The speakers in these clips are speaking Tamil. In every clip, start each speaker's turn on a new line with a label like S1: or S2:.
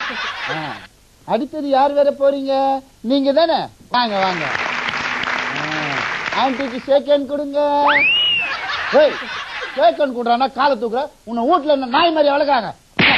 S1: ஆ. அடுத்தது யார் வேற போறீங்க நீங்க தானே வாங்க வாங்க ஆன்டிக்கு ஷேக்கன் கொடுங்க ஏய் ஷேக்கன் கொடுறானா காலை தூக்குற உன்னை வீட்டுல என்ன நாய் மாதிரி வளர்க்காங்க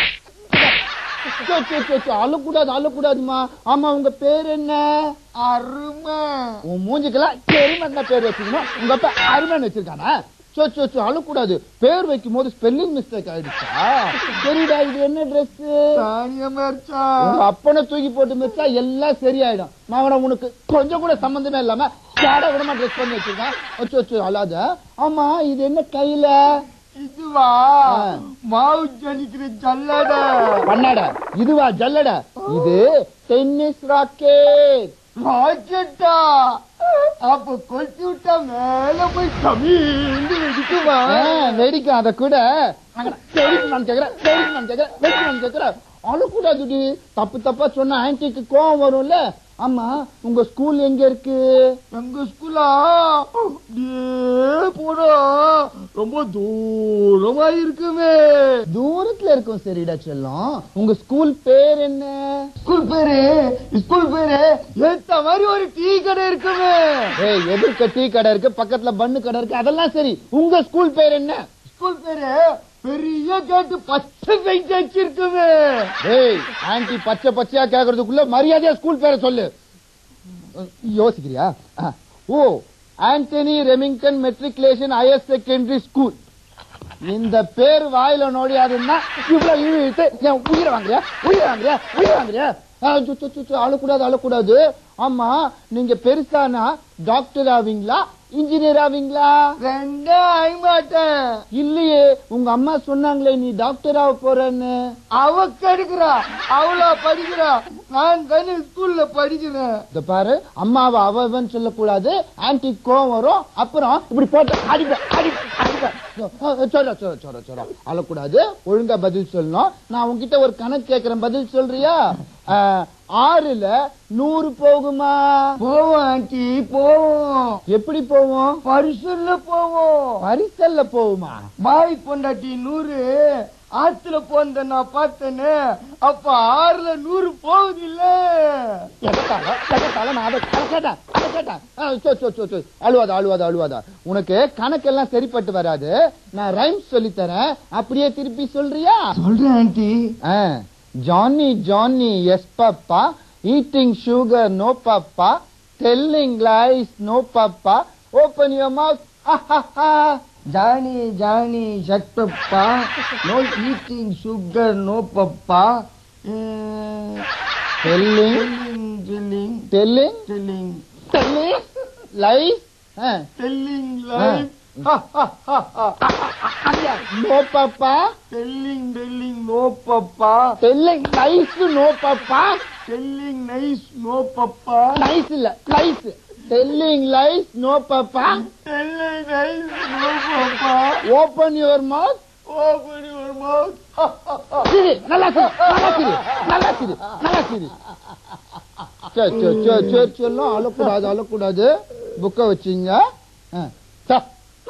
S1: அழக்கூடாது அழக்கூடாதுமா ஆமா உங்க பேர் என்ன
S2: அருமை
S1: உன் மூஞ்சிக்கெல்லாம் எருமை பேர் வச்சுக்கணும் உங்க அப்பா அருமைன்னு வச்சிருக்கானா சோ சோ சோ அழக்கூடாது பேர் வைக்கும் போது ஸ்பெல்லிங் மிஸ்டேக் ஆயிடுச்சா சரிடா இது என்ன ட்ரெஸ்
S2: தானிய மரிச்சா
S1: உங்க அப்பனை தூக்கி போட்டு மிச்சா எல்லாம் சரியாயிடும் மகன உனக்கு கொஞ்சம் கூட சம்பந்தமே இல்லாம சேட விடமா ட்ரெஸ் பண்ணி வச்சிருக்கேன் வச்சு வச்சு அழாத ஆமா இது என்ன கையில
S2: இதுவா
S1: ஆ.
S2: மாவு ஜனிக்கிற ஜல்லட
S1: பண்ணாட இதுவா ஜல்லட இது டென்னிஸ் ராக்கெட்
S2: ராக்கெட்டா அப்ப கொளுத்தி விட்டா மேல போய் தமிழ்ந்து வெடிக்குமா
S1: வெடிக்கும் அத கூட வெடிக்கணும்னு கேக்குறேன் வெடிக்கணும்னு கேக்குறேன் வெடிக்கணும்னு கேக்குறேன் அழக்கூடாதுடி தப்பு தப்பா சொன்ன ஆன்டிக்கு கோவம் வரும்ல ஆமா உங்க ஸ்கூல் எங்க இருக்கு
S2: எங்க ஸ்கூலா போடா ரொம்ப தூரமா இருக்குமே
S1: தூரத்துல இருக்கும் சரிடா செல்லம் உங்க ஸ்கூல் பேர் என்ன
S2: ஸ்கூல் பேரு ஸ்கூல் பேரு ஏத்த மாதிரி ஒரு டீ கடை இருக்குமே
S1: ஏய் எதிர்க்க டீ கடை இருக்கு பக்கத்துல பண்ணு கடை இருக்கு அதெல்லாம் சரி உங்க ஸ்கூல் பேர் என்ன
S2: ஸ்கூல் பேரு பெரிய கேட்டு பச்சை பெயிண்ட் வச்சிருக்குமே
S1: ஏய் ஆன்டி பச்சை பச்சையா கேக்குறதுக்குள்ள மரியாதையா ஸ்கூல் பேரை சொல்லு யோசிக்கிறியா ஆ. ஓ Antony Remington matriculation higher secondary school இந்த பேர் வாயில நோடியாதுன்னா இவ்வளவு இழுத்து என் உயிரை வாங்குறியா உயிரை வாங்குறியா உயிரை வாங்குறியா ஆ, சு, சு, சு, சு, அழக்கூடாது அழக்கூடாது ஆமா நீங்க பெருசானா டாக்டர் ஆவீங்களா இன்ஜினியர் ஆவீங்களா
S2: ரெண்டே ஆக மாட்டேன்
S1: இல்லையே உங்க அம்மா சொன்னாங்களே நீ டாக்டர் ஆக போறன்னு
S2: அவ கெடுக்கிறா அவளா படிக்கிறா நான் தானே ஸ்கூல்ல படிக்கிறேன்
S1: இந்த பாரு அம்மாவை அவன் சொல்லக்கூடாது ஆன்டி கோவம் வரும் அப்புறம் இப்படி போட்டு அடிப்பேன் அடிப்பேன் அடிப்பேன் சொல்ல சொல்ல சொல்ல சொல்ல அழக்கூடாது ஒழுங்கா பதில் சொல்லணும் நான் உன்கிட்ட ஒரு கணக்கு கேக்குறேன் பதில் சொல்றியா ஆஹ், ஆறுல நூறு போகுமா
S2: போவோம் ஆண்டி போவோம்
S1: எப்படி போவோம்
S2: பரிசுல போவோம்
S1: பரிசல்ல போகுமா
S2: பாய் பொண்டாட்டி நூறு ஆத்துல போந்த நான் பார்த்தேனே அப்ப ஆறுல நூறு போகுது இல்ல
S1: எகத்தால எகத்தால நான் அதை அதை கேட்டேன் அதை கேட்டேன் ஆ, சோ, சோ, சோ, சோ. அழுவாத அழுவாத அழுவாத உனக்கு கணக்கெல்லாம் சரிப்பட்டு வராது நான் ரைம்ஸ் சொல்லி தரேன் அப்படியே திருப்பி சொல்றியா
S2: சொல்றேன் ஆண்டி
S1: Johnny Johnny yes papa eating sugar no papa telling lies no papa open your mouth
S2: Johnny Johnny சட்டப்பா no eating sugar no papa
S1: telling
S2: telling
S1: telling
S2: telling
S1: telling lies
S2: telling life
S1: no papa
S2: telling telling no papa
S1: telling lies no papa
S2: telling nice no papa
S1: lies இல்ல lies telling lies no papa
S2: telling nice no papa
S1: open your mouth
S2: open your mouth
S1: சிரி நல்லா சிரி நல்லா சிரி நல்லா சிரி நல்லா சிரி சரி சரி சரி சரி சொல்லும் அழக்கூடாது அழக்கூடாது புக்க வச்சுங்க ஆ, சா.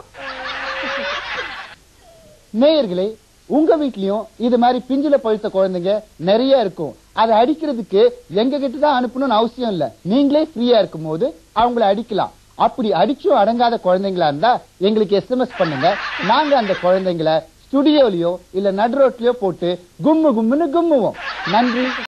S1: நேயர்களே உங்க வீட்லயும் இது மாதிரி பிஞ்சில பழுத்த குழந்தைங்க நிறைய இருக்கும் அதை அடிக்கிறதுக்கு எங்க கிட்ட தான் அனுப்பணும்னு அவசியம் இல்ல நீங்களே ஃப்ரீயா இருக்கும் போது அவங்கள அடிக்கலாம் அப்படி அடிச்சும் அடங்காத குழந்தைங்களா இருந்தா எங்களுக்கு எஸ்எம்எஸ் பண்ணுங்க நாங்க அந்த குழந்தைங்கள ஸ்டுடியோலயோ இல்ல நடு ரோட்லயோ போட்டு கும்மு கும்முன்னு கும்முவோம் நன்றி